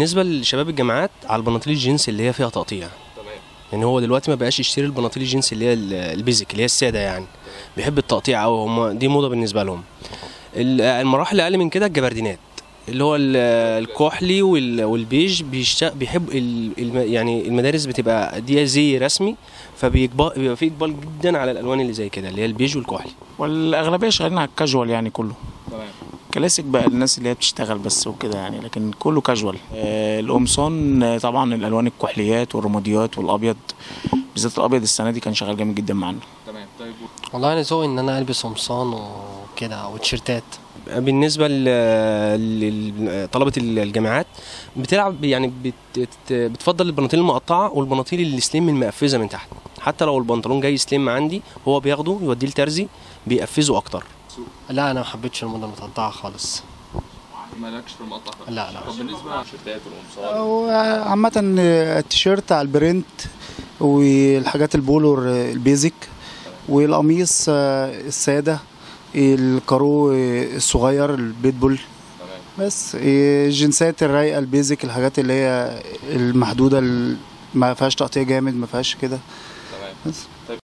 بالنسبه لشباب الجامعات على البناطيل الجينز اللي هي فيها تقطيع يعني هو دلوقتي ما بقاش يشتري البناطيل الجينز اللي هي ال- البيزك اللي هي الساده يعني بيحب التقطيع قوي هم دي موضه بالنسبه لهم ال- المراحل اقل من كده الجبردينات اللي هو ال- الكحلي وال- والبيج بيشت... بيحب ال... الم... يعني المدارس بتبقى دي زي رسمي فبيبقى بيبقى في اقبال جدا على الالوان اللي زي كده اللي هي البيج والكحلي والاغلبيه شغالين على الكاجوال يعني كله كلاسيك بقى الناس اللي هي بتشتغل بس وكده يعني لكن كله كاجوال آه القمصان آه، طبعا الالوان الكحليات والرماديات والابيض بالذات الابيض السنه دي كان شغال جامد جدا معانا تمام طيب والله انا ذوقي ان انا البس قمصان وكده وتيشيرتات بالنسبه لطلبه الجامعات بتلعب يعني بت... بتفضل البناطيل المقطعه والبناطيل السليم المقفزه من تحت حتى لو البنطلون جاي سليم عندي هو بياخده يوديه لترزي بيقفزه اكتر لا انا ما حبيتش الموضه المتقطعه خالص مالكش في المقطع خالص. لا لا طب بالنسبه للشيرتات والقمصان وعامة التيشيرت على البرنت والحاجات البولو البيزك والقميص آه، السادة الكارو آه، الصغير البيتبول بس آه، الجنسات الرايقة البيزك الحاجات اللي هي المحدودة اللي ما فيهاش تقطيع جامد ما فيهاش كده تمام بس